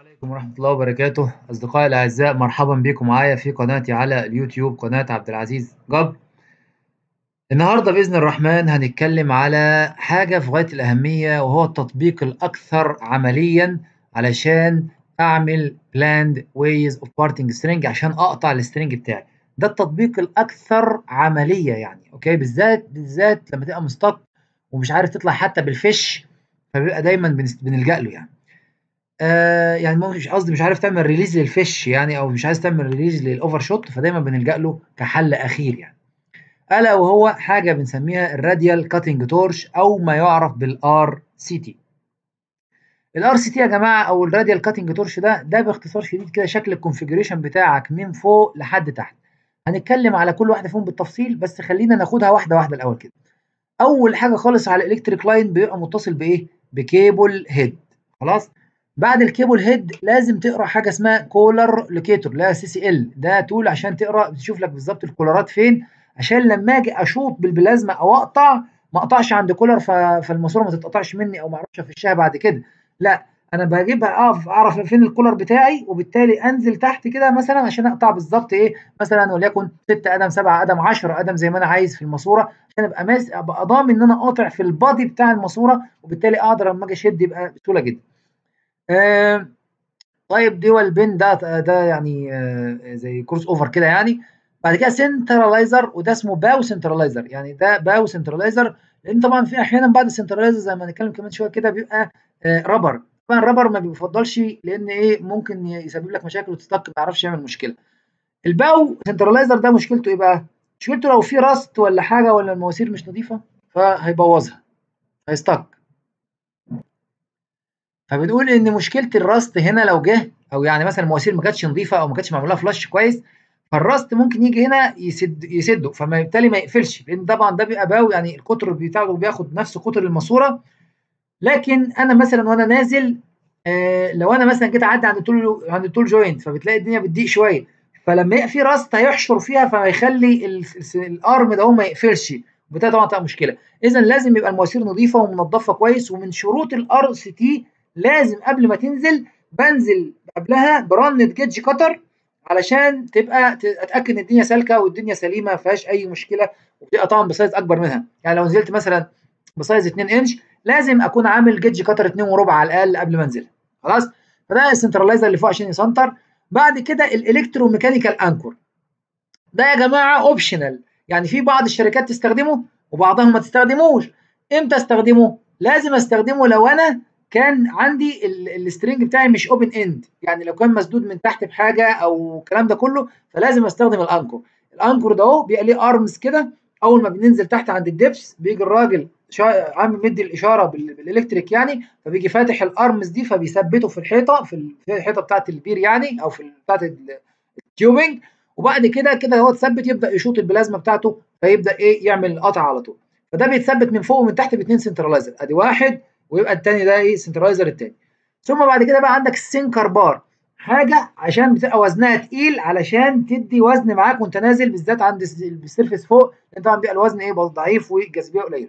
عليكم ورحمة الله وبركاته أصدقائي الأعزاء مرحبا بكم معايا في قناتي على اليوتيوب قناة عبد العزيز جبر النهاردة بإذن الرحمن هنتكلم على حاجة في غاية الأهمية وهو التطبيق الأكثر عمليا علشان أعمل planned ways of parting string عشان أقطع السترنج بتاعي ده التطبيق الأكثر عملية يعني أوكي بالذات بالذات لما تبقى مستق ومش عارف تطلع حتى بالفش فبيبقى دايما بنس- بنلجأ له يعني آه يعني مش قصدي مش عارف تعمل ريليز للفش يعني او مش عايز تعمل ريليز للاوفر شوت فدايما بنلجأ له كحل اخير يعني الا وهو حاجه بنسميها الراديال كاتنج تورش او ما يعرف بالار سي تي الار سي تي يا جماعه او الراديال كاتنج تورش ده ده باختصار شديد كده شكل الكونفيجريشن بتاعك من فوق لحد تحت هنتكلم على كل واحده فيهم بالتفصيل بس خلينا ناخدها واحده واحده الاول كده اول حاجه خالص على الالكتريك لاين بيبقى متصل بايه بكيبل هيد خلاص بعد الكيبل هيد لازم تقرا حاجه اسمها كولر لوكيتور لا سي سي ال ده تول عشان تقرا تشوف لك بالظبط الكولرات فين عشان لما اجي اشوط بالبلازما او اقطع ما اقطعش عند كولر ف- فالماسوره ما تتقطعش مني او ما اعرفش افشها بعد كده لا انا بجيبها اقف اعرف فين الكولر بتاعي وبالتالي انزل تحت كده مثلا عشان اقطع بالظبط ايه مثلا وليكن 6 قدم 7 قدم 10 قدم زي ما انا عايز في الماسوره عشان ابقى ماس ابقى ضامن ان انا قاطع في البادي بتاع الماسوره وبالتالي اقدر لما اجي اشد يبقى بسهوله جدا. آه طيب دول بين ده ده يعني آه زي كروس اوفر كده يعني بعد كده سنترلايزر وده اسمه باو سنترلايزر يعني ده باو سنترلايزر لان طبعا في احيانا بعض السنترلايزر زي ما هنتكلم كمان شويه كده بيبقى آه رابر طبعا الرابر ما بيفضلش لان ايه ممكن يسبب لك مشاكل وتستك ما يعرفش يعمل مشكله الباو سنترلايزر ده مشكلته ايه بقى مشكلته لو في راست ولا حاجه ولا المواسير مش نظيفه فهيبوظها هيستك فبنقول ان مشكله الراست هنا لو جه او يعني مثلا المواسير ما كانتش نظيفه او ما كانتش معمول لها فلاش كويس فالراست ممكن يجي هنا يسد يسده فما بالتالي ما يقفلش لان طبعا ده بيبقى باو يعني القطر بتاعه بياخد نفس قطر الماسوره لكن انا مثلا وانا نازل آه لو انا مثلا جيت اعدي عند التول عند التول جوينت فبتلاقي الدنيا بتضيق شويه فلما يبقى في راست هيحشر فيها فهيخلي ال- ال- الارم ده هو ما يقفلش وبالتالي طبعا تبقى مشكله اذا لازم يبقى المواسير نظيفه ومنضفه كويس ومن شروط الار سي تي لازم قبل ما تنزل بنزل قبلها برنة جيج كتر علشان تبقى ت- اتاكد ان الدنيا سالكه والدنيا سليمه ما فيهاش اي مشكله وبتبقى طبعا بسايز اكبر منها يعني لو نزلت مثلا بسايز 2 انش لازم اكون عامل جيج كتر 2 وربع على الاقل قبل ما انزل خلاص فده السنترلايزر اللي فوق عشان يسنتر بعد كده الالكترو ميكانيكال انكور ده يا جماعه اوبشنال يعني في بعض الشركات تستخدمه وبعضها ما تستخدموش امتى استخدمه لازم استخدمه لو انا كان عندي ال- السترنج بتاعي مش اوبن اند يعني لو كان مسدود من تحت بحاجه او الكلام ده كله فلازم استخدم الانكور الانكور ده اهو بيبقى ليه ارمز كده اول ما بننزل تحت عند الدبس بيجي الراجل شا- عامل مدي الاشاره بال- بالالكتريك يعني فبيجي فاتح الارمز دي فبيثبته في الحيطه في ال- في الحيطه بتاعت البير يعني او في ال- بتاعت ال- التيوبنج وبعد كده كده هو اتثبت يبدا يشوط البلازما بتاعته فيبدا ايه يعمل القطع على طول فده بيتثبت من فوق ومن تحت باثنين سنترلايزر ادي واحد ويبقى الثاني ده ايه سنترلايزر الثاني ثم بعد كده بقى عندك السنكر بار حاجه عشان بتبقى وزنها تقيل علشان تدي وزن معاك وانت نازل بالذات عند الس- السيرفيس فوق لان طبعا بيبقى الوزن ايه ضعيف والجاذبيه قليله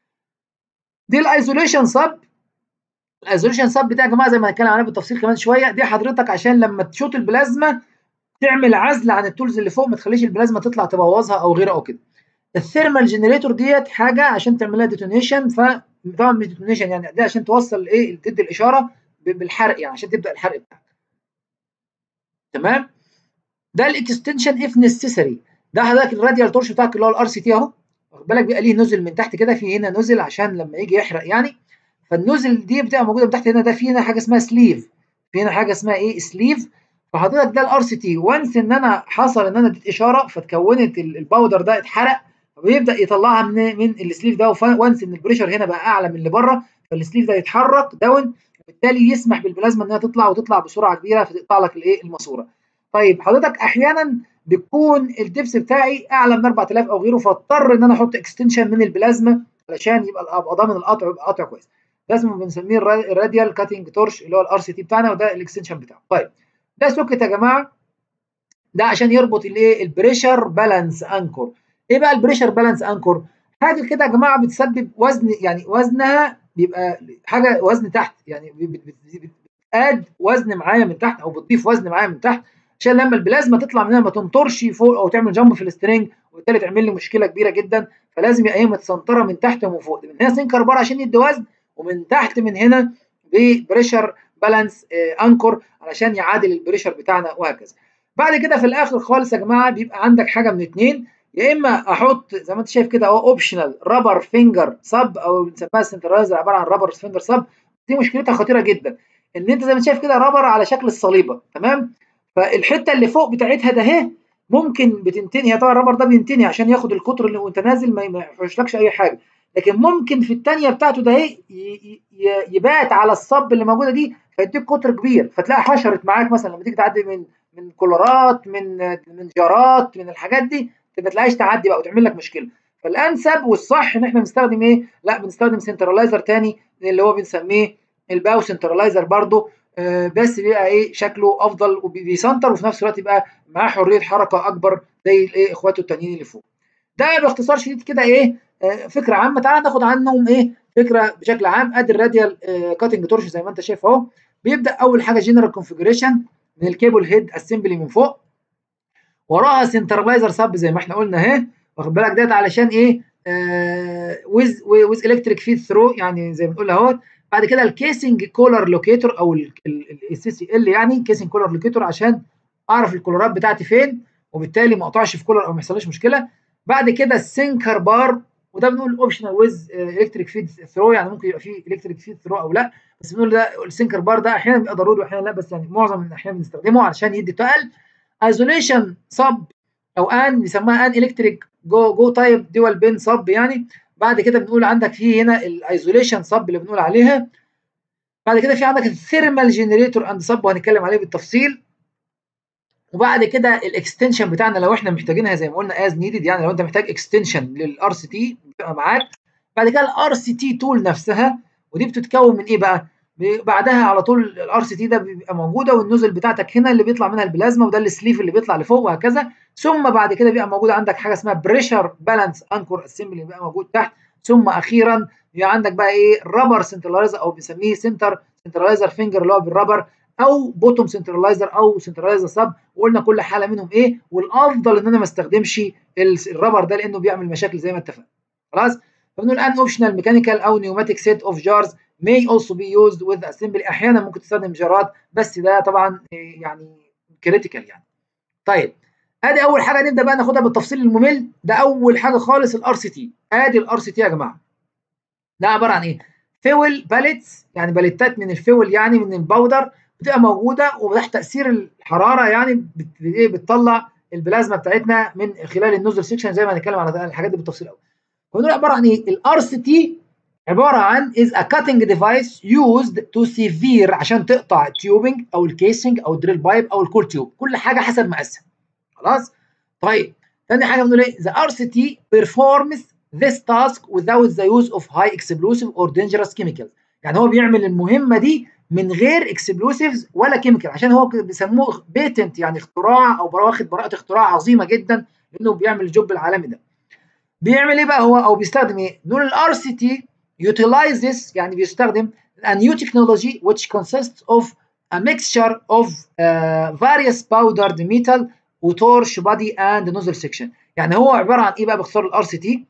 دي الايزوليشن سب الايزوليشن سب ده يا جماعه زي ما هنتكلم عنها بالتفصيل كمان شويه دي حضرتك عشان لما تشوط البلازما تعمل عزل عن التولز اللي فوق ما تخليش البلازما تطلع تبوظها او غيره او كده الثيرمال جنريتور ديت حاجه عشان تعمل لها ديتونيشن فطبعا مش ديتونيشن يعني دي عشان توصل ايه تدي الاشاره ب- بالحرق يعني عشان تبدا الحرق بتاعك تمام ده الاكستنشن اف نسيسري ده حضرتك الراديال تورش بتاعك اللي هو الار سي تي اهو واخد بالك بيبقى ليه نزل من تحت كده في هنا نزل عشان لما يجي يحرق يعني فالنزل دي بتبقى موجوده من تحت هنا ده في هنا حاجه اسمها سليف في هنا حاجه اسمها ايه سليف فحضرتك ده الار سي تي وانس ان انا حصل ان انا اديت اشاره فتكونت ال- الباودر ده اتحرق فبيبدا يطلعها من من السليف ده وانس ان البريشر هنا بقى اعلى من اللي بره فالسليف ده يتحرك داون وبالتالي يسمح بالبلازما انها تطلع وتطلع بسرعه كبيره فتقطع لك الايه الماسوره طيب حضرتك احيانا بيكون الدبس بتاعي اعلى من 4000 او غيره فاضطر ان انا احط اكستنشن من البلازما علشان يبقى ابقى ضامن القطع يبقى قطع كويس ده اسمه بنسميه الرا- الراديال كاتنج تورش اللي هو الار سي تي بتاعنا وده الاكستنشن بتاعه طيب ده سوكت يا جماعه ده عشان يربط الايه البريشر بالانس انكور ايه بقى البريشر بالانس انكور حاجه كده يا جماعه بتسبب وزن يعني وزنها بيبقى حاجه وزن تحت يعني بت- بت- بت- بتاد وزن معايا من تحت او بتضيف وزن معايا من تحت عشان لما البلازما تطلع من هنا ما تنطرش فوق او تعمل جامب في السترنج وبالتالي تعمل لي مشكله كبيره جدا فلازم يبقى هي متسنطره من تحت ومن فوق من هنا سنكر بار عشان يدي وزن ومن تحت من هنا ببريشر بالانس انكر علشان يعادل البريشر بتاعنا وهكذا بعد كده في الاخر خالص يا جماعه بيبقى عندك حاجه من اتنين يا اما احط زي ما انت شايف كده اهو اوبشنال رابر فينجر سب او بنسميها سنترايزر عباره عن رابر فينجر سب دي مشكلتها خطيره جدا ان انت زي ما انت شايف كده رابر على شكل الصليبه تمام فالحته اللي فوق بتاعتها ده اهي ممكن بتنتني هي طبعا الرابر ده بينتني عشان ياخد القطر اللي وانت نازل ما يحوشلكش اي حاجه لكن ممكن في الثانيه بتاعته ده اهي يبات على الصب اللي موجوده دي فيديك قطر كبير فتلاقي حشرت معاك مثلا لما تيجي تعدي من من كولارات من من جارات من الحاجات دي ما تلاقيش تعدي بقى وتعمل لك مشكله فالانسب والصح ان احنا بنستخدم ايه؟ لا بنستخدم سنترلايزر تاني اللي هو بنسميه الباو سنترلايزر برضو آه بس بيبقى ايه شكله افضل وبيسنتر وفي نفس الوقت يبقى معاه حريه حركه اكبر زي الايه اخواته التانيين اللي فوق. ده باختصار شديد كده ايه آه فكره عامه تعالى ناخد عنهم ايه فكره بشكل عام ادي الراديال آه كاتنج تورش زي ما انت شايف اهو بيبدا اول حاجه جنرال كونفجريشن من الكيبل هيد اسمبلي من فوق وراها سنترلايزر سب زي ما احنا قلنا اهي واخد بالك ديت علشان ايه ويز ويز الكتريك فيد ثرو يعني زي ما بنقول اهوت بعد كده الكيسنج كولر لوكيتور او السي سي ال يعني كيسنج كولر لوكيتور عشان اعرف الكولورات بتاعتي فين وبالتالي ما اقطعش في كولر او ما يحصلش مشكله بعد كده السنكر بار وده بنقول اوبشنال ويز الكتريك فيد ثرو يعني ممكن يبقى فيه الكتريك فيد ثرو او لا بس بنقول ده السنكر بار ده احيانا بيبقى ضروري واحيانا لا بس يعني معظم الاحيان بنستخدمه علشان يدي تقل ايزوليشن صب او ان بيسموها ان الكتريك جو جو تايب دول بين صب يعني بعد كده بنقول عندك في هنا الايزوليشن صب اللي بنقول عليها بعد كده في عندك الثيرمال جنريتور اند صب وهنتكلم عليه بالتفصيل وبعد كده الاكستنشن بتاعنا لو احنا محتاجينها زي ما قلنا از نيدد يعني لو انت محتاج اكستنشن للار سي تي بتبقى معاك بعد كده الار سي تي تول نفسها ودي بتتكون من ايه بقى؟ بعدها على طول الار سي تي ده بيبقى موجوده والنوزل بتاعتك هنا اللي بيطلع منها البلازما وده السليف اللي بيطلع لفوق وهكذا ثم بعد كده بيبقى موجود عندك حاجه اسمها بريشر بالانس انكور اسمبلي بيبقى موجود تحت ثم اخيرا بيبقى عندك بقى ايه رابر سنترلايزر او بنسميه سنتر سنترلايزر فينجر اللي هو بالرابر او بوتوم سنترلايزر او سنترلايزر سب وقلنا كل حاله منهم ايه والافضل ان انا ما استخدمش الرابر ده لانه بيعمل مشاكل زي ما اتفقنا خلاص فبنقول ان اوبشنال ميكانيكال او نيوماتيك سيت اوف جارز may also be used with assembly احيانا ممكن تستخدم جارات بس ده طبعا يعني كريتيكال يعني طيب ادي اول حاجه نبدا بقى ناخدها بالتفصيل الممل ده اول حاجه خالص الار سي تي ادي الار سي تي يا جماعه ده عباره عن ايه فيول باليتس يعني باليتات من الفيول يعني من الباودر بتبقى موجوده وتحت تاثير الحراره يعني بت... ايه بتطلع البلازما بتاعتنا من خلال النوزل سيكشن زي ما هنتكلم على الحاجات دي بالتفصيل قوي فبنقول عباره عن ايه الار سي تي عباره عن is a cutting device used to severe عشان تقطع التيوبنج او الكيسنج او الدريل بايب او الكول تيوب كل حاجه حسب مقاسها خلاص طيب تاني حاجه بنقول ايه the RCT performs this task without the use of high explosive or dangerous chemicals يعني هو بيعمل المهمه دي من غير اكسبلوسيفز ولا كيميكال عشان هو بيسموه بيتنت يعني اختراع او واخد براءه اختراع عظيمه جدا لانه بيعمل الجوب العالمي ده بيعمل ايه بقى هو او بيستخدم ايه نقول الار سي تي utilizes يعني بيستخدم a new technology which consists of a mixture of uh, various powdered metal وتورش body and nozzle section يعني هو عباره عن ايه بقى باختصار الار سي تي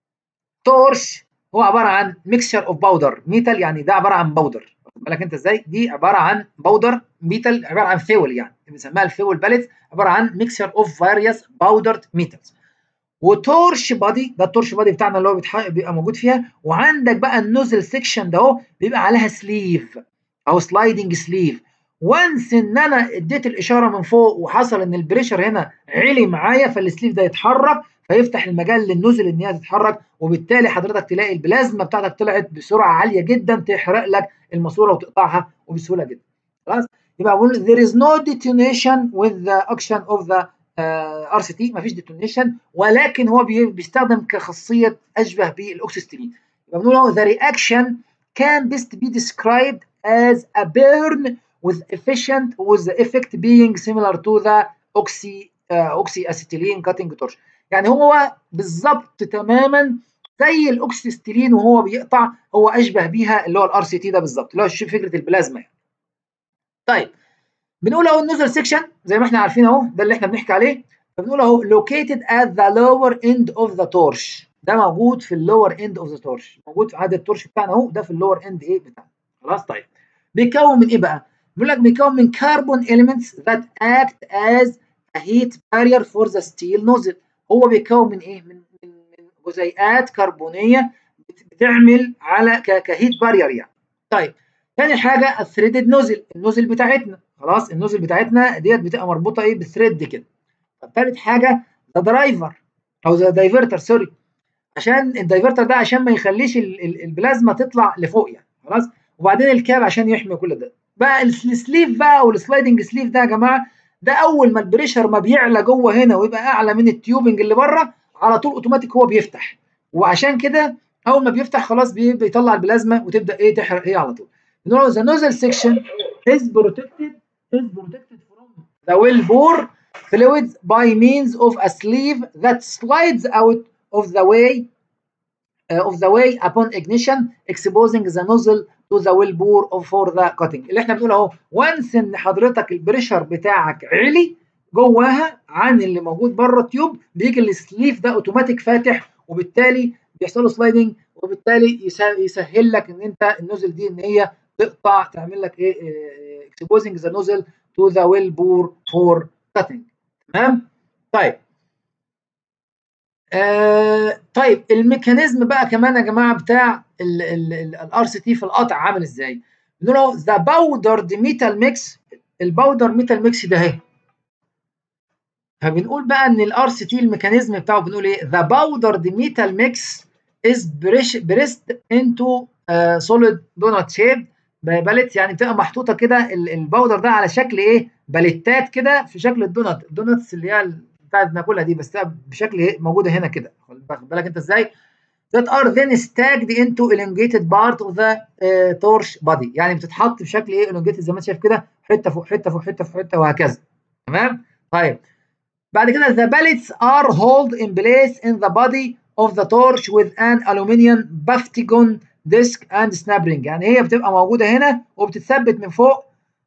تورش هو عباره عن mixture of powder metal يعني ده عباره عن باودر بالك انت ازاي دي عباره عن باودر ميتال عباره عن فيول يعني بنسميها الفيول باليت عباره عن mixture of various powdered metals وتورش بادي ده التورش بادي بتاعنا اللي هو بيبقى موجود فيها وعندك بقى النوزل سيكشن ده اهو بيبقى عليها سليف او سلايدنج سليف وانس ان انا اديت الاشاره من فوق وحصل ان البريشر هنا علي معايا فالسليف ده يتحرك فيفتح المجال للنوزل ان هي تتحرك وبالتالي حضرتك تلاقي البلازما بتاعتك طلعت بسرعه عاليه جدا تحرق لك الماسوره وتقطعها وبسهوله جدا خلاص يبقى بقول there is no detonation with the action of the ار سي تي مفيش ديتونيشن ولكن هو بيستخدم كخاصيه اشبه بالاكسسترين يبقى بنقول هو the reaction can best be described as a burn with efficient with the effect being similar to the oxy uh, oxy acetylene cutting torch يعني هو بالظبط تماما زي الاكسسترين وهو بيقطع هو اشبه بيها اللي هو الار سي تي ده بالظبط اللي هو فكره البلازما يعني. طيب بنقول اهو النوزل سيكشن زي ما احنا عارفين اهو ده اللي احنا بنحكي عليه فبنقول اهو located at the lower end of the torch ده موجود في اللور اند اوف ذا تورش موجود في عدد التورش بتاعنا اهو ده في اللور اند ايه بتاعنا خلاص طيب بيتكون من ايه بقى؟ بيقول لك بيتكون من كربون elements that act as a heat barrier for the steel nozzle هو بيتكون من ايه؟ من من, من جزيئات كربونيه بتعمل على كهيت بارير يعني طيب تاني حاجه الثريدد نوزل النوزل بتاعتنا خلاص النوزل بتاعتنا ديت بتبقى مربوطه ايه بالثريد كده طب تالت حاجه ذا درايفر او ذا دايفرتر سوري عشان الدايفرتر ده عشان ما يخليش البلازما تطلع لفوق يعني خلاص وبعدين الكاب عشان يحمي كل ده بقى السليف بقى والسلايدنج سليف ده يا جماعه ده اول ما البريشر ما بيعلى جوه هنا ويبقى اعلى من التيوبنج اللي بره على طول اوتوماتيك هو بيفتح وعشان كده اول ما بيفتح خلاص بيطلع البلازما وتبدا ايه تحرق ايه على طول نقول the nozzle section is protected is protected from the well bore fluids by means of a sleeve that slides out of the way uh, of the way upon ignition exposing the nozzle to the well bore of for the cutting اللي احنا بنقول اهو وانس ان حضرتك البريشر بتاعك علي جواها عن اللي موجود بره التيوب بيجي السليف ده اوتوماتيك فاتح وبالتالي بيحصل له سلايدنج وبالتالي يسهل لك ان انت النوزل دي ان هي تقطع تعمل لك ايه exposing the nozzle to the well bore for cutting تمام طيب آه طيب الميكانيزم بقى كمان يا جماعه بتاع الار سي تي في القطع عامل ازاي؟ بنقول له ذا باودرد ميتال ميكس الباودر ميتال ميكس ده اهي فبنقول بقى ان الار سي تي الميكانيزم بتاعه بنقول ايه؟ ذا باودرد ميتال ميكس از بريست انتو سوليد دونات شيب باليتس يعني بتبقى محطوطه كده الباودر ده على شكل ايه؟ باليتات كده في شكل الدونات الدوناتس اللي هي بتاعت بناكلها دي بس بشكل ايه موجوده هنا كده خد بالك انت ازاي that are then stacked into elongated part of the uh, torch body يعني بتتحط بشكل ايه elongated زي ما انت شايف كده حته فوق حته فوق حته فوق حته وهكذا تمام طيب بعد كده the pellets are held in place in the body of the torch with an aluminium baftigon disc and snap ring يعني هي بتبقى موجوده هنا وبتتثبت من فوق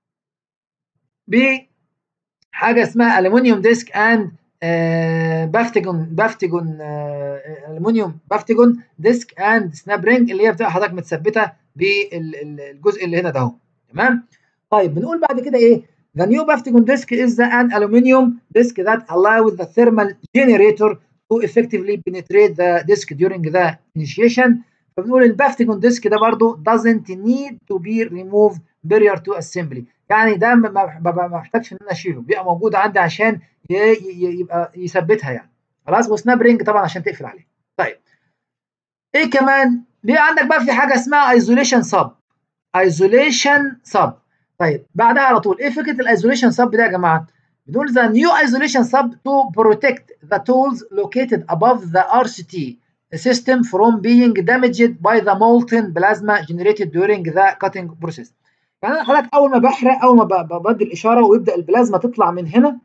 بحاجه اسمها aluminium disc and بافتجون بافتجون المونيوم بافتجون ديسك اند سناب رينج اللي هي بتبقى حضرتك متثبته بالجزء اللي هنا ده اهو تمام طيب بنقول بعد كده ايه The new Baftigon disk is an aluminum disk that allows the thermal generator to effectively penetrate the disk during the initiation. فبنقول البافتيجون ديسك ده برضو doesn't need to be removed prior to assembly. يعني ده ما محتاجش ان انا اشيله بيبقى موجود عندي عشان يبقى يثبتها يعني خلاص وسناب رينج طبعا عشان تقفل عليه طيب ايه كمان بيبقى عندك بقى في حاجه اسمها ايزوليشن سب ايزوليشن سب طيب بعدها على طول ايه فكره الايزوليشن سب ده يا جماعه بنقول the new isolation sub to protect the tools located above the RCT system from being damaged by the molten plasma generated during the cutting process يعني انا حضرتك اول ما بحرق اول ما بدي الاشاره ويبدا البلازما تطلع من هنا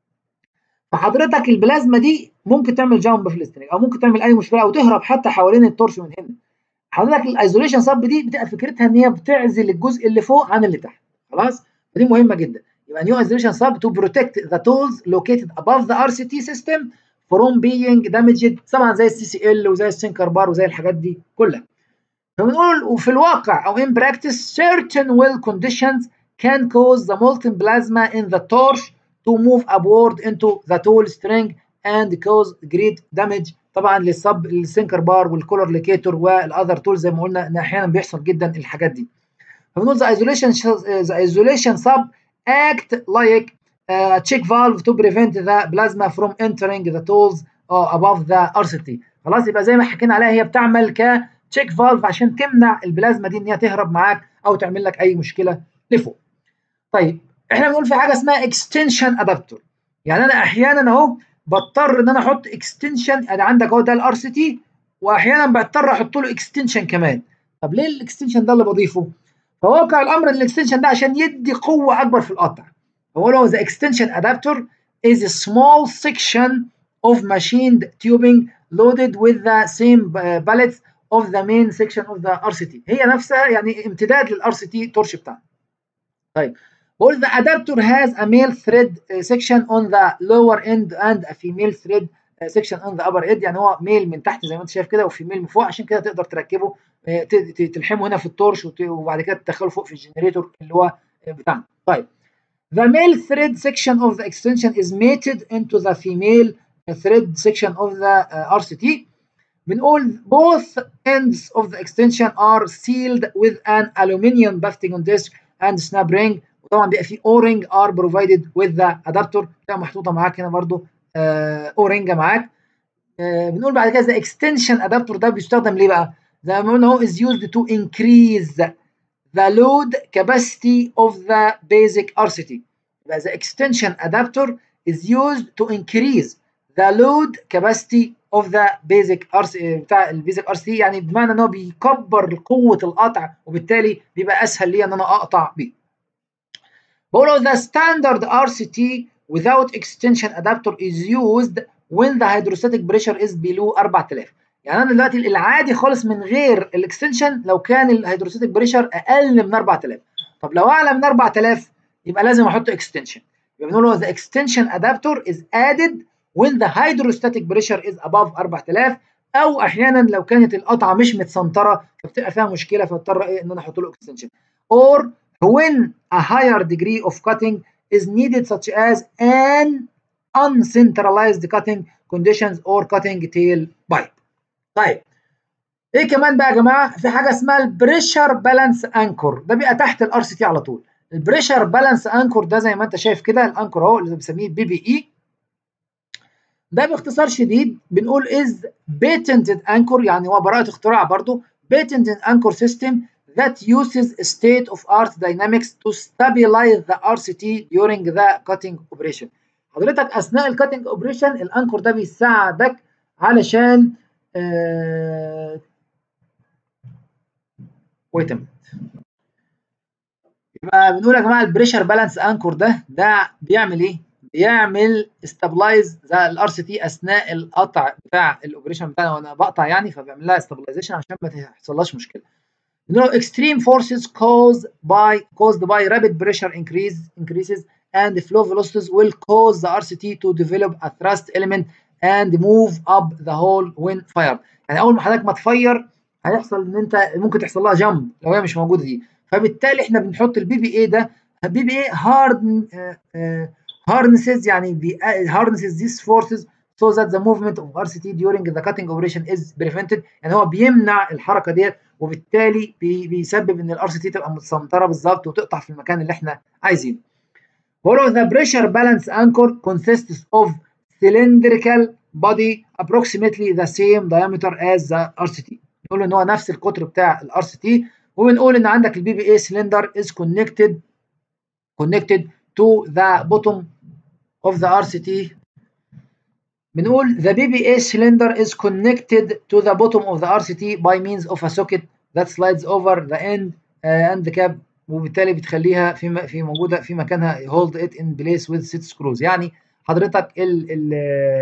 فحضرتك البلازما دي ممكن تعمل جامب فليستنج او ممكن تعمل اي مشكله او تهرب حتى حوالين التورش من هنا حضرتك الايزوليشن سب دي بتبقى فكرتها ان هي بتعزل الجزء اللي فوق عن اللي تحت خلاص فدي مهمه جدا يبقى نيو ايزوليشن سب تو بروتكت ذا تولز located above the RCT system from being damaged طبعا زي السي سي ال وزي السنكر بار وزي الحاجات دي كلها فبنقول وفي الواقع او in practice certain well conditions can cause the molten plasma in the torch to move upward into the tool string and cause great damage طبعا للسب السنكر بار والكولر ليكيتور والاذر تول زي ما قلنا ان احيانا بيحصل جدا الحاجات دي فبنقول the isolation the isolation sub act like a check valve to prevent the plasma from entering the tools above the RCT خلاص يبقى زي ما حكينا عليها هي بتعمل ك تشيك فالف عشان تمنع البلازما دي ان هي تهرب معاك او تعمل لك اي مشكله لفوق. طيب احنا بنقول في حاجه اسمها اكستنشن ادابتور يعني انا احيانا اهو بضطر ان انا احط اكستنشن يعني عندك اهو ده الار سي تي واحيانا بضطر احط له اكستنشن كمان. طب ليه الاكستنشن ده اللي بضيفه؟ فواقع الامر ان الاكستنشن ده عشان يدي قوه اكبر في القطع. هو له the extension adapter is a small section of machined tubing loaded with the same pellets of the main section of the RCT هي نفسها يعني امتداد للار سي تي تورش بتاعنا. طيب All the adapter has a male thread section on the lower end and a female thread section on the upper end يعني هو ميل من تحت زي ما انت شايف كده وفيميل من فوق عشان كده تقدر تركبه تلحمه هنا في التورش وبعد كده تدخله فوق في الجنريتور اللي هو بتاعنا. طيب The male thread section of the extension is mated into the female thread section of the uh, RCT. بنقول both ends of the extension are sealed with an aluminium buffeting disc and snap ring وطبعا بيبقى في O-ring are provided with the adapter بتبقى محطوطه معاك هنا برضو O-ring معاك آه بنقول بعد كده the extension adapter ده بيستخدم ليه بقى؟ زي ما قلنا هو is used to increase the load capacity of the basic RCT. يبقى the extension adapter is used to increase the load capacity of the basic RC بتاع البيزك RCT يعني بمعنى ان هو بيكبر قوه القطع وبالتالي بيبقى اسهل لي ان انا اقطع بيه. بقول the standard RCT without extension adapter is used when the hydrostatic pressure is below 4000 يعني انا دلوقتي العادي خالص من غير الاكستنشن لو كان الهيدروستاتيك بريشر اقل من 4000 طب لو اعلى من 4000 يبقى لازم احط اكستنشن يبقى بنقول the extension adapter is added when the hydrostatic pressure is above 4000 او احيانا لو كانت القطعه مش متسنطره فبتبقى فيها مشكله فاضطر ايه ان انا احط له اكستنشن or when a higher degree of cutting is needed such as an uncentralized cutting conditions or cutting tail pipe طيب ايه كمان بقى يا جماعه في حاجه اسمها البريشر بالانس انكور ده بيبقى تحت الار سي تي على طول البريشر بالانس انكور ده زي ما انت شايف كده الانكور اهو اللي بنسميه بي بي اي ده باختصار شديد بنقول از بيتنتد انكور يعني هو براءه اختراع برضو بيتنتد انكور سيستم that uses state of art dynamics to stabilize the RCT during the cutting operation حضرتك اثناء الكاتنج اوبريشن الانكور ده بيساعدك علشان آه... ويت يبقى بنقول يا جماعه البريشر بالانس انكور ده ده بيعمل ايه؟ بيعمل استابلايز الار سي تي اثناء القطع بتاع الاوبريشن بتاعنا وانا بقطع يعني فبيعمل لها استابلايزيشن عشان ما تحصلهاش مشكله. بنقول extreme forces caused by caused by rapid pressure increase increases and flow velocities will cause the RCT to develop a thrust element and move up the hole when fired يعني اول ما حضرتك ما تفير هيحصل ان انت ممكن تحصل لها جامب لو هي مش موجوده دي فبالتالي احنا بنحط البي بي اي ده البي بي اي هارد harnesses يعني harnesses these forces so that the movement of RCT during the cutting operation is prevented يعني هو بيمنع الحركه ديت وبالتالي بي بيسبب ان الار سي تي تبقى متسنطره بالظبط وتقطع في المكان اللي احنا عايزينه. بقول the pressure balance anchor consists of cylindrical body approximately the same diameter as the RCT. نقول ان هو نفس القطر بتاع الار سي تي وبنقول ان عندك البي بي اي cylinder is connected connected to the bottom of the RCT بنقول the BBA cylinder is connected to the bottom of the RCT by means of a socket that slides over the end uh, and the cap وبالتالي بتخليها في في موجوده في مكانها hold it in place with six screws يعني حضرتك ال ال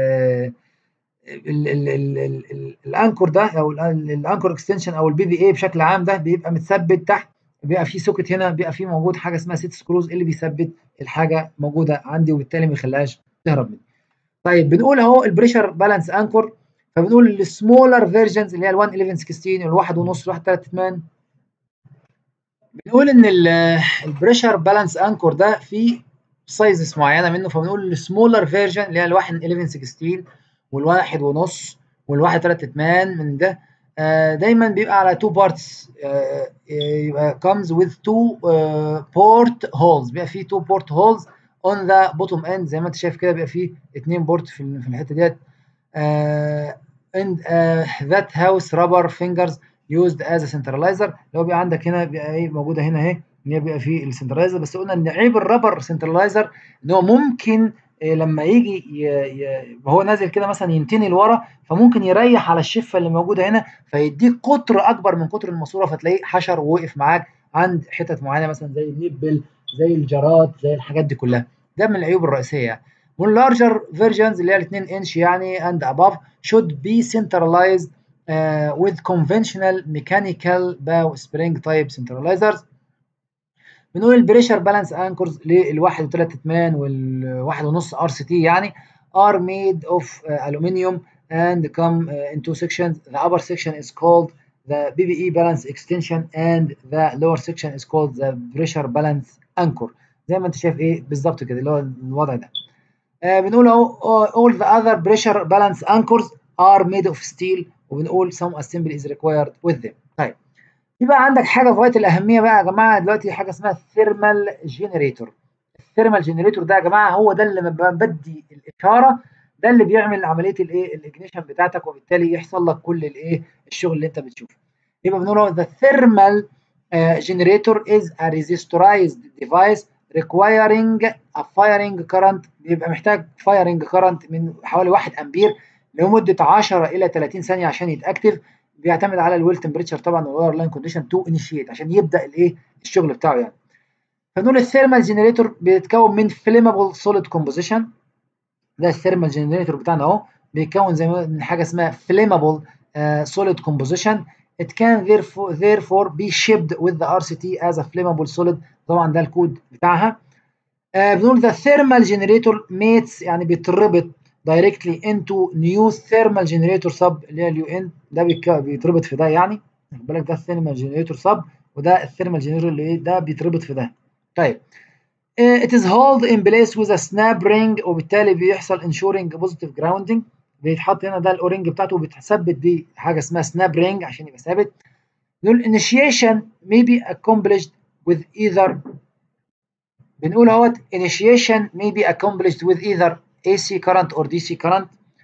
ال ال ال ال الانكور ده او الانكور اكستنشن او البي بي اي بشكل عام ده بيبقى متثبت تحت بيبقى في سوكت هنا بيبقى في موجود حاجه اسمها ست سكروز اللي بيثبت الحاجه موجوده عندي وبالتالي ما يخليهاش تهرب مني. طيب بنقول اهو البريشر بالانس انكور فبنقول السمولر فيرجنز اللي هي ال 1 11 16 والواحد ونص واحد 3 8 بنقول ان البريشر بالانس انكور ده فيه سايزز معينه منه فبنقول السمولر فيرجن اللي هي ال 1 11 16 والواحد ونص والواحد 3 8 من ده دايما بيبقى على تو بارتس يبقى comes with two port holes بيبقى فيه two port holes on the bottom end زي ما انت شايف كده بيبقى فيه اتنين بورت في في الحته ديت and uh, that house rubber fingers used as a centralizer لو بيبقى عندك هنا بيبقى ايه موجوده هنا اهي ان هي بيبقى فيه السنترلايزر بس قلنا ان عيب الرابر سنترلايزر ان هو ممكن إيه لما يجي ي... ي... هو نازل كده مثلا ينتني لورا فممكن يريح على الشفه اللي موجوده هنا فيديك قطر اكبر من قطر الماسوره فتلاقيه حشر ووقف معاك عند حتت معينه مثلا زي النبل زي الجراد زي الحاجات دي كلها ده من العيوب الرئيسيه يعني واللارجر فيرجنز اللي هي ال 2 انش يعني and above should be centralized uh, with conventional mechanical bow spring type centralizers بنقول البريشر بالانس انكرز للواحد وثلاث اتمان والواحد ونص ار سي تي يعني are made of uh, aluminium and come uh, in two sections. The upper section is called the BBE balance extension and the lower section is called the pressure balance anchor. زي ما انت شايف ايه بالظبط كده اللي هو الوضع ده. آه بنقول اهو all the other pressure balance anchors are made of steel وبنقول some assembly is required with them. طيب في بقى عندك حاجه في غايه الاهميه بقى يا جماعه دلوقتي حاجه اسمها الثيرمال جنريتور. الثيرمال جنريتور ده يا جماعه هو ده اللي بدي الاشاره ده اللي بيعمل عمليه الايه الاجنيشن بتاعتك وبالتالي يحصل لك كل الايه الشغل اللي انت بتشوفه. يبقى بنقول the thermal uh, generator is a resistorized device requiring a firing current بيبقى محتاج firing current من حوالي 1 امبير لمده 10 الى 30 ثانيه عشان يتاكتف بيعتمد على الويل تمبريتشر طبعا والواير لاين كونديشن تو انيشيت عشان يبدا الايه الشغل بتاعه يعني. فنقول الثيرمال جنريتور بيتكون من فليمبل سوليد كومبوزيشن ده الثيرمال جنريتور بتاعنا اهو بيتكون زي ما من حاجه اسمها فليمبل سوليد كومبوزيشن it can therefore, therefore be shipped with the RCT as a flammable solid طبعا ده الكود بتاعها آه بنقول the thermal generator mates يعني بيتربط directly into new thermal generator sub اللي هي اليو ان ده بيتربط في ده يعني خد بالك ده الثيرمال جنريتور سب وده الثيرمال جنريتور اللي ده بيتربط في ده طيب it is held in place with a snap ring وبالتالي بيحصل ensuring positive grounding بيتحط هنا ده الاورنج بتاعته بيتثبت بحاجه اسمها سناب رينج عشان يبقى ثابت نقول initiation may be accomplished with either بنقول اهوت initiation may be accomplished with either AC current or DC current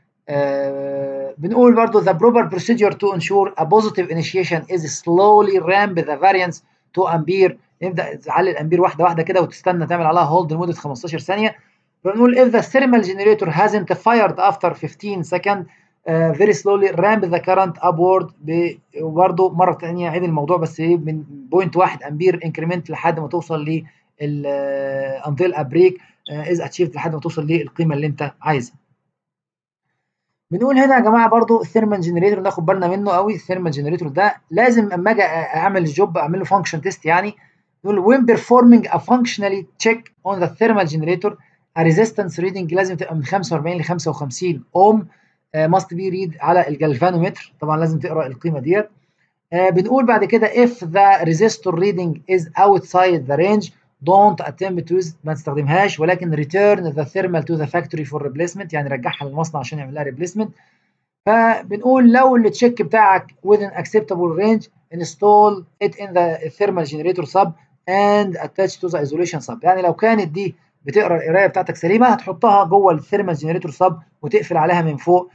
آه بنقول برضو the proper procedure to ensure a positive initiation is slowly ramp the variance to ampere نبدا تعلي الامبير واحده واحده كده وتستنى تعمل عليها هولد لمده 15 ثانيه فبنقول if the thermal generator hasn't fired after 15 second uh, very slowly ramp the current upward وبرده مره ثانيه عيد الموضوع بس ايه من بوينت 1 امبير انكريمنت لحد ما توصل ل until a break uh, is achieved لحد ما توصل للقيمه اللي انت عايزها. بنقول هنا يا جماعه برضو الثيرمال جنريتور ناخد بالنا منه قوي الثيرمال جنريتور ده لازم اما اجي اعمل الجوب اعمل له فانكشن تيست يعني نقول when performing a functionally check on the thermal generator a resistance reading لازم تبقى من 45 ل 55 اوم uh, must be read على الجلفانومتر طبعا لازم تقرا القيمه ديت uh, بنقول بعد كده if the resistor reading is outside the range don't attempt to use ما تستخدمهاش ولكن return the thermal to the factory for replacement يعني رجعها للمصنع عشان يعمل لها replacement فبنقول لو التشيك بتاعك within acceptable range install it in the thermal generator sub and attach to the isolation sub يعني لو كانت دي بتقرا القرايه بتاعتك سليمه هتحطها جوه الثيرمال جنريتور سب وتقفل عليها من فوق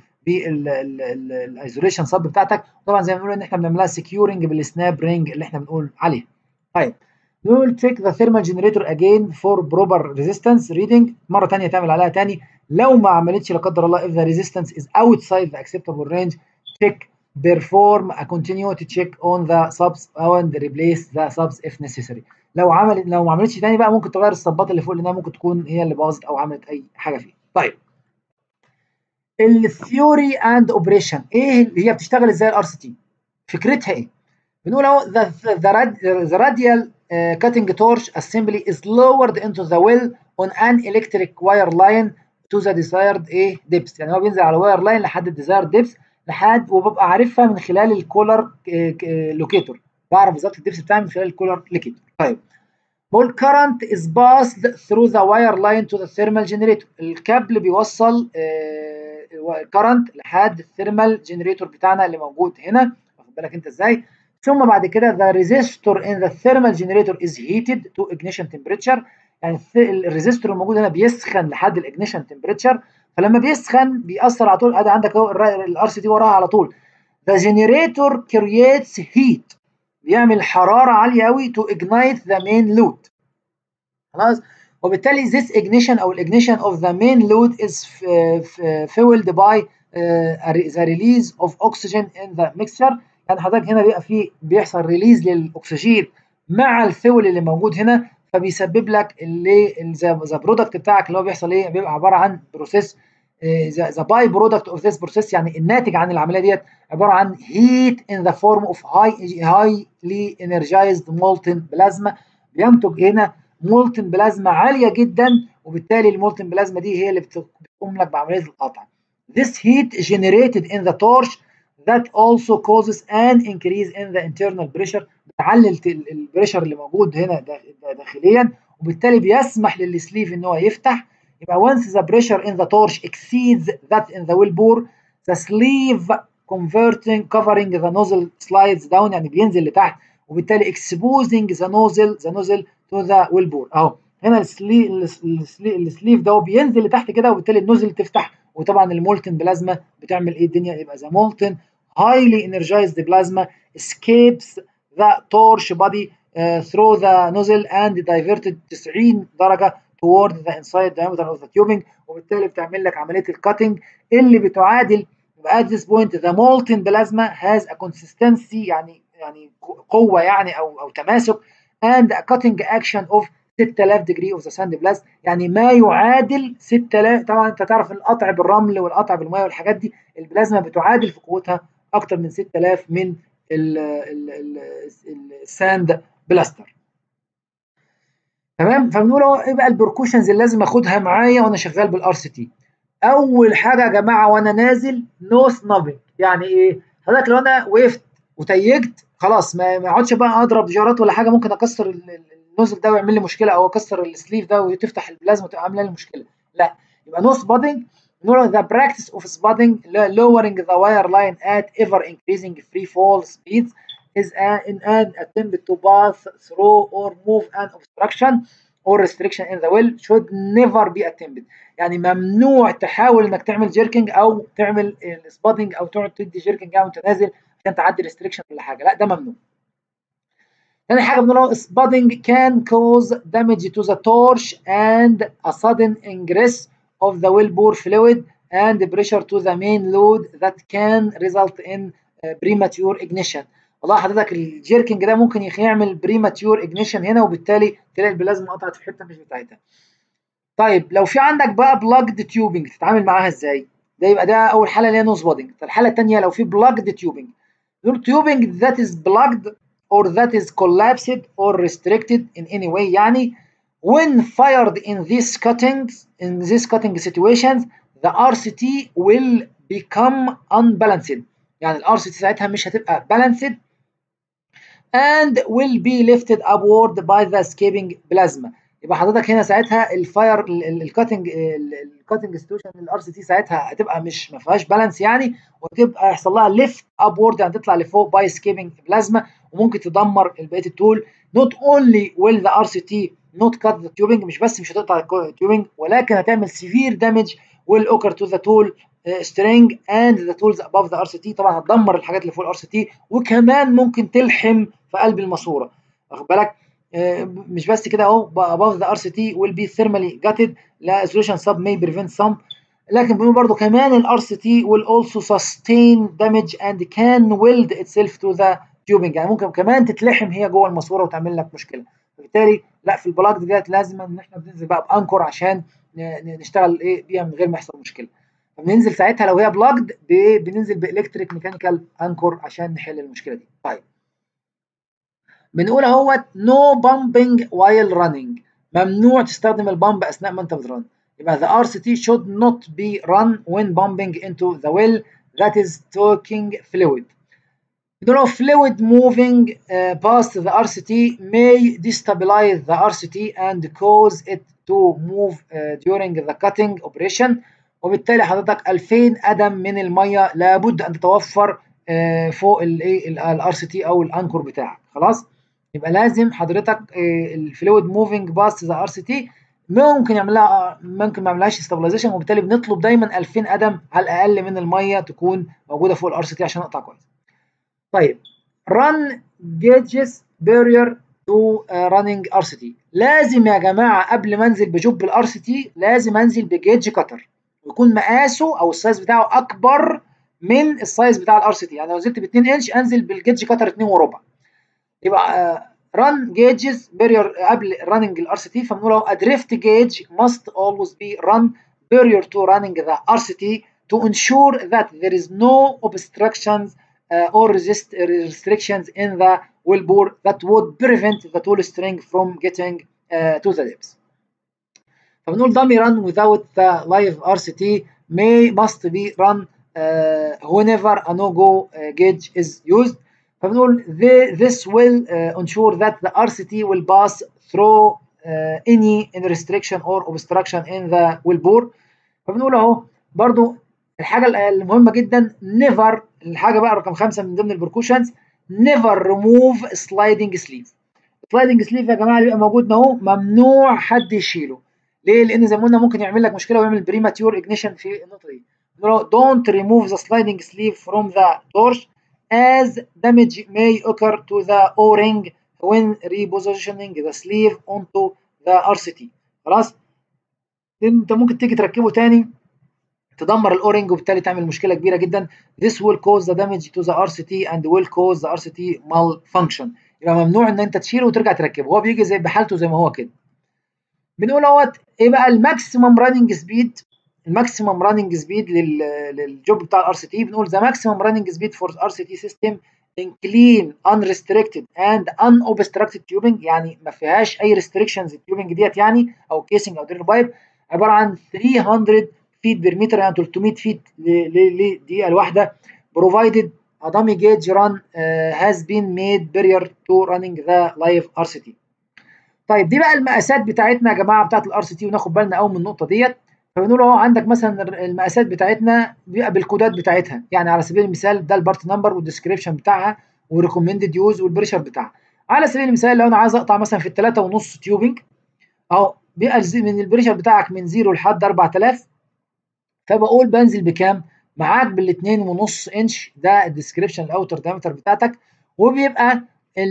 بالايزوليشن سب بتاعتك طبعا زي ما بنقول ان احنا بنعملها سكيورنج بالسناب رينج اللي احنا بنقول عليه طيب نقول تشيك ذا ثيرمال جنريتور اجين فور بروبر ريزيستنس ريدنج مره ثانيه تعمل عليها ثاني لو ما عملتش لا قدر الله if the resistance is outside the acceptable range check perform a continuity check on the subs and replace the subs if necessary لو عملت لو ما عملتش تاني بقى ممكن تغير الصبات اللي فوق لانها ممكن تكون هي اللي باظت او عملت اي حاجه فيه طيب الثيوري اند اوبريشن ايه اللي هي بتشتغل ازاي الار سي تي فكرتها ايه بنقول اهو the radial uh, cutting torch assembly is lowered into the well on an electric wire line to the desired ايه depth يعني هو بينزل على واير لاين لحد الديزايرد ديبث لحد وببقى عارفها من خلال الكولر لوكيتور بعرف بالظبط الدبس بتاعي من خلال الكولر لوكيتور طيب بقول current is passed through the wire line to the thermal generator الكابل بيوصل current لحد الثيرمال جنريتور بتاعنا اللي موجود هنا واخد بالك انت ازاي ثم بعد كده the resistor in the thermal generator is heated to ignition temperature يعني الريزيستور الموجود هنا بيسخن لحد الاجنيشن تمبريتشر فلما بيسخن بيأثر على طول ادي عندك اهو الار سي تي وراها على طول the generator creates heat بيعمل حراره عاليه قوي to ignite the main load خلاص وبالتالي this ignition او ignition of the main load is fueled by uh, the release of oxygen in the mixture يعني حضرتك هنا بيبقى في بيحصل ريليز للاكسجين مع الفول اللي موجود هنا فبيسبب لك اللي ذا برودكت بتاعك اللي هو بيحصل ايه بيبقى عباره عن بروسيس ذا باي برودكت اوف ذيس بروسيس يعني الناتج عن العمليه ديت عباره عن هيت ان ذا فورم اوف هاي هايلي انرجايزد مولتن بلازما بينتج هنا مولتن بلازما عاليه جدا وبالتالي المولتن بلازما دي هي اللي بتقوم لك بعمليه القطع. This heat generated in the torch that also causes an increase in the internal pressure بتعلي البريشر اللي موجود هنا داخليا وبالتالي بيسمح للسليف ان هو يفتح يبقى once the pressure in the torch exceeds that in the wheel bore the sleeve converting covering the nozzle slides down يعني بينزل لتحت وبالتالي exposing the nozzle the nozzle to the wheel bore اهو هنا السليف السليف ده بينزل لتحت كده وبالتالي النوزل تفتح وطبعا المولتن بلازما بتعمل ايه الدنيا يبقى the molten highly energized plasma escapes the torch body uh, through the nozzle and diverted 90 درجه toward the inside diameter of the tubing وبالتالي بتعمل لك عمليه الكاتنج اللي بتعادل at this point the molten plasma has a consistency يعني يعني قوه يعني او او تماسك and a cutting action of 6000 degree of the sand blast يعني ما يعادل 6000 طبعا انت تعرف القطع بالرمل والقطع بالميه والحاجات دي البلازما بتعادل في قوتها اكتر من 6000 من الساند بلاستر تمام فبنقول اهو ايه بقى البركوشنز اللي لازم اخدها معايا وانا شغال بالار سي تي اول حاجه يا جماعه وانا نازل نو سنابنج يعني ايه حضرتك لو انا وقفت وتيجت خلاص ما اقعدش بقى اضرب جارات ولا حاجه ممكن اكسر النوزل ده ويعمل لي مشكله او اكسر السليف ده وتفتح البلازما وتبقى عامله لي مشكله لا يبقى نو سبادنج نقول the practice of spotting lowering the wire line at ever increasing free fall speeds is a, in an attempt to pass through or move an obstruction or restriction in the well should never be attempted يعني ممنوع تحاول انك تعمل جيركينج او تعمل سبوتنج او تقعد تدي جيركينج او انت نازل عشان تعدي ريستريكشن ولا حاجه لا ده ممنوع تاني حاجه بنقول spotting can cause damage to the torch and a sudden ingress of the wellbore fluid and pressure to the main load that can result in premature ignition والله حضرتك الجيركينج ده ممكن يعمل بريماتيور اجنيشن هنا وبالتالي تلاقي البلازما قطعت في حته مش بتاعتها. طيب لو في عندك بقى بلاجد تيوبنج تتعامل معاها ازاي؟ ده يبقى ده اول حاله اللي هي نوز بودنج، الحاله الثانيه لو في بلاجد تيوبنج. دول تيوبنج that is plugged or that is collapsed or restricted in any way يعني when fired in these cuttings in these cutting situations the RCT will become unbalanced يعني الار سي تي ساعتها مش هتبقى balanced and will be lifted upward by the escaping plasma يبقى حضرتك هنا ساعتها الفاير الكاتنج الكاتنج سيتويشن الار سي تي ساعتها هتبقى مش ما فيهاش بالانس يعني وتبقى يحصل لها ليفت ابورد يعني تطلع لفوق باي اسكيبنج بلازما وممكن تدمر بقيه التول نوت اونلي ويل ذا ار سي تي نوت كات ذا تيوبنج مش بس مش هتقطع التيوبنج ولكن هتعمل سيفير دامج ويل اوكر تو ذا تول سترينج اند ذا تولز اباف ذا ار سي تي طبعا هتدمر الحاجات اللي فوق الار سي تي وكمان ممكن تلحم في قلب الماسوره واخد بالك مش بس كده اهو above the RCT will be thermally gutted لا solution sub may prevent some لكن بنقول برضو كمان ال RCT will also sustain damage and can weld itself to the tubing يعني ممكن كمان تتلحم هي جوه الماسوره وتعمل لك مشكله فبالتالي لا في البلاك ديت لازم ان احنا بننزل بقى بانكر عشان نشتغل ايه بيها من غير ما يحصل مشكله فبننزل ساعتها لو هي بلاجد بننزل بالكتريك ميكانيكال انكر عشان نحل المشكله دي طيب بنقول اهوت نو بامبنج وايل راننج ممنوع تستخدم البامب اثناء ما انت بترن يبقى the RCT should not be run when pumping into the well that is taking fluid. بنقول fluid moving uh, past the RCT may destabilize the RCT and cause it to move uh, during the cutting operation وبالتالي حضرتك 2000 قدم من الميه لابد ان تتوفر uh, فوق الايه الار سي تي او الانكور بتاعك خلاص يبقى لازم حضرتك الفلويد موفينج باست ذا ار سي تي ممكن يعمل لها ممكن ما يعملهاش ستابلايزيشن وبالتالي بنطلب دايما 2000 قدم على الاقل من الميه تكون موجوده فوق الار سي تي عشان اقطع كويس. طيب run gauges barrier to uh, running ار سي تي لازم يا جماعه قبل ما انزل بجوب الار سي تي لازم انزل بجيج كتر ويكون مقاسه او السايز بتاعه اكبر من السايز بتاع الار سي تي يعني لو نزلت ب 2 انش انزل بالجيج كتر 2 وربع يبقى run gauges barrier قبل running الار سي تي فبنقول اهو a drift gauge must always be run barrier to running the RCT to ensure that there is no obstructions uh, or resist restrictions in the well bore that would prevent the tool string from getting uh, to the depth. فبنقول dummy run without the live RCT may must be run uh, whenever a no-go uh, gauge is used. فبنقول this will uh, ensure that the RCT will pass through uh, any restriction or obstruction in the well bore. فبنقول اهو برضو الحاجه المهمه جدا never الحاجه بقى رقم خمسه من ضمن البركوشنز never remove sliding sleeve sliding sleeve يا جماعه اللي بيبقى موجود اهو ممنوع حد يشيله ليه؟ لان زي ما قلنا ممكن يعمل لك مشكله ويعمل بريماتيور اجنيشن في النقطه دي don't remove the sliding sleeve from the torch as damage may occur to the o-ring when repositioning the sleeve onto the RCT خلاص انت ممكن تيجي تركبه تاني تدمر الاورنج وبالتالي تعمل مشكله كبيره جدا this will cause the damage to the RCT and will cause the RCT malfunction يبقى ممنوع ان انت تشيله وترجع تركبه هو بيجي زي بحالته زي ما هو كده بنقول اهوت ايه بقى الماكسيمم راننج سبيد الماكسيمم راننج سبيد للجوب بتاع الار سي تي بنقول ذا ماكسيمم راننج سبيد فور ار سي تي سيستم in clean unrestricted and unobstructed tubing يعني ما فيهاش اي restrictions التيوبنج ديت يعني او كيسنج او دريل بايب عباره عن 300 فيت بير متر يعني 300 فيت للدقيقه الواحده provided a dummy gauge run uh, has been made barrier to running the live RCT. طيب دي بقى المقاسات بتاعتنا يا جماعه بتاعت الار سي تي وناخد بالنا قوي من النقطه ديت فبنقول اهو عندك مثلا المقاسات بتاعتنا بيبقى بالكودات بتاعتها يعني على سبيل المثال ده البارت نمبر والديسكريبشن بتاعها والريكومندد يوز والبريشر بتاعها على سبيل المثال لو انا عايز اقطع مثلا في الثلاثة ونص تيوبنج اهو بيبقى من البريشر بتاعك من 0 لحد 4000 فبقول بنزل بكام؟ معاك بالاثنين ونص انش ده الديسكريبشن الاوتر دايمتر بتاعتك وبيبقى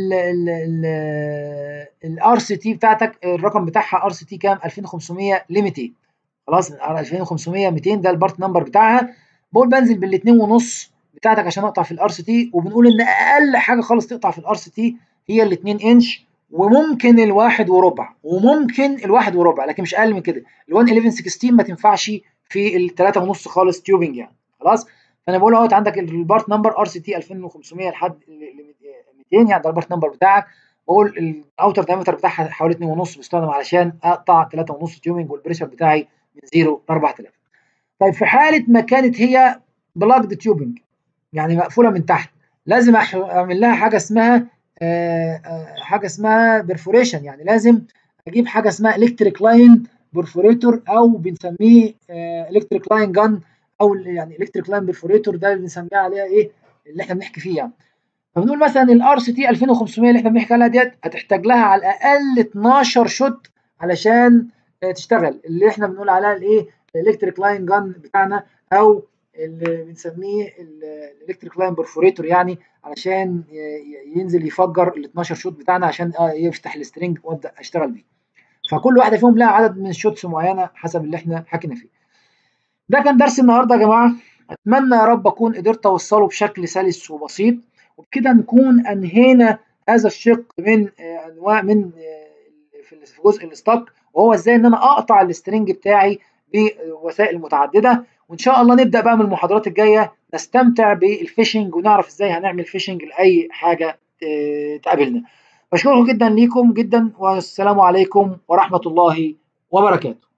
الار سي تي بتاعتك الرقم بتاعها ار سي تي كام 2500 ل 200 خلاص 2500 200 ده البارت نمبر بتاعها بقول بنزل بالاثنين ونص بتاعتك عشان اقطع في الار سي تي وبنقول ان اقل حاجه خالص تقطع في الار سي تي هي الاثنين انش وممكن الواحد وربع وممكن الواحد وربع لكن مش اقل من كده ال 111 16 ما تنفعش في الثلاثة ونص خالص تيوبنج يعني خلاص فانا بقول اهوت عندك البارت نمبر ار سي تي 2500 لحد 200 يعني ده البارت نمبر بتاعك بقول الاوتر دايمتر بتاعها حوالي 2 ونص بيستخدم علشان اقطع 3 ونص تيوبنج والبريشر بتاعي من 0 ل 4000 طيب في حاله ما كانت هي بلاجد تيوبنج يعني مقفوله من تحت لازم اعمل لها حاجه اسمها آآ آآ حاجه اسمها بيرفوريشن يعني لازم اجيب حاجه اسمها الكتريك لاين برفوريتور او بنسميه الكتريك لاين جان او يعني الكتريك لاين برفوريتور ده اللي بنسميها عليها ايه اللي احنا بنحكي فيه يعني فبنقول مثلا الار سي تي 2500 اللي احنا بنحكي عليها ديت هتحتاج لها على الاقل 12 شوت علشان تشتغل اللي احنا بنقول عليها الايه الالكتريك لاين جان بتاعنا او اللي بنسميه الالكتريك لاين برفوريتور يعني علشان ينزل يفجر ال 12 شوت بتاعنا عشان يفتح السترنج وابدا اشتغل بيه فكل واحده فيهم لها عدد من الشوتس معينه حسب اللي احنا حكينا فيه ده كان درس النهارده يا جماعه اتمنى يا رب اكون قدرت اوصله بشكل سلس وبسيط وبكده نكون انهينا هذا الشق من انواع من في جزء الاستاك وهو ازاي ان انا اقطع السترنج بتاعي بوسائل متعدده وان شاء الله نبدا بقى من المحاضرات الجايه نستمتع بالفيشنج ونعرف ازاي هنعمل فيشنج لاي حاجه تقابلنا بشكركم جدا ليكم جدا والسلام عليكم ورحمه الله وبركاته